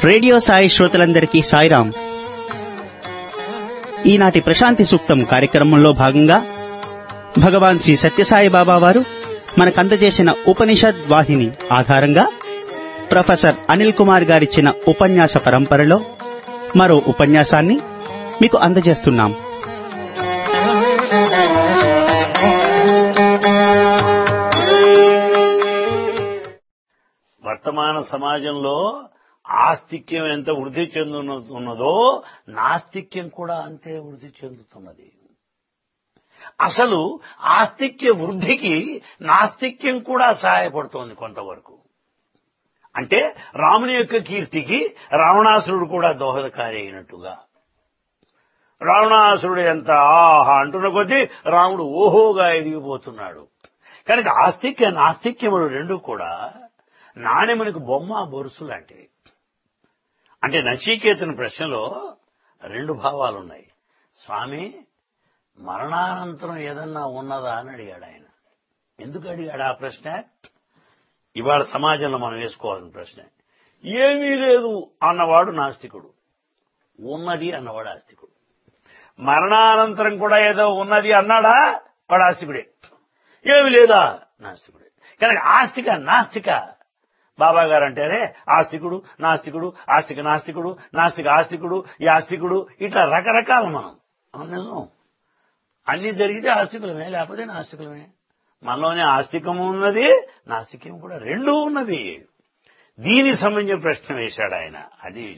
radio Sai శ్రోతలందరికీ సాయిరాం ఈనాటి ప్రశాంతి సూక్తం కార్యక్రమంలో భాగంగా భగవాన్ శ్రీ సత్యసాయి బాబా వారు మనకు అందజేసిన ఉపనిషద్ వాహిని ఆధారంగా ప్రొఫెసర్ అనిల్ కుమార్ గారిచ్చిన ఉపన్యాస పరంపరలో మరో ఉపన్యాసాన్ని మీకు అందజేస్తున్నాం వర్తమాన సమాజంలో ఆస్తిక్యం ఎంత వృద్ధి చెందుతున్నదో నాస్తిక్యం కూడా అంతే వృద్ధి చెందుతున్నది అసలు ఆస్తిక్య వృద్ధికి నాస్తిక్యం కూడా సహాయపడుతోంది కొంతవరకు అంటే రాముని యొక్క కీర్తికి రావణాసురుడు కూడా దోహదకారి అయినట్టుగా రావణాసురుడు ఎంత ఆహా అంటున్న కొద్దీ రాముడు ఓహోగా ఎదిగిపోతున్నాడు కనుక ఆస్తిక్య నాస్తిక్యములు రెండు కూడా నాణ్యమునికి బొమ్మ బొరుసు లాంటివి అంటే నచీకేతన ప్రశ్నలో రెండు భావాలున్నాయి స్వామి మరణానంతరం ఏదన్నా ఉన్నదా అని అడిగాడు ఆయన ఎందుకు అడిగాడు ఆ ప్రశ్న ఇవాళ సమాజంలో మనం వేసుకోవాల్సిన ప్రశ్న ఏమీ లేదు అన్నవాడు నాస్తికుడు ఉన్నది అన్నవాడు ఆస్తికుడు మరణానంతరం కూడా ఏదో ఉన్నది అన్నాడా వాడు ఆస్తికుడే ఏమి లేదా నాస్తికుడే కనుక ఆస్తిక నాస్తిక బాబా గారు అంటేనే ఆస్తికుడు నాస్తికుడు ఆస్తిక నాస్తికుడు నాస్తిక ఆస్తికుడు ఈ ఆస్తికుడు ఇట్లా రకరకాల మనం అవును నిజం అన్ని జరిగితే ఆస్తికులమే లేకపోతే నాస్తికులమే మనలోనే ఆస్తికము ఉన్నది నాస్తికం కూడా రెండూ ఉన్నవి దీనికి సంబంధించిన ప్రశ్న వేశాడు ఆయన అది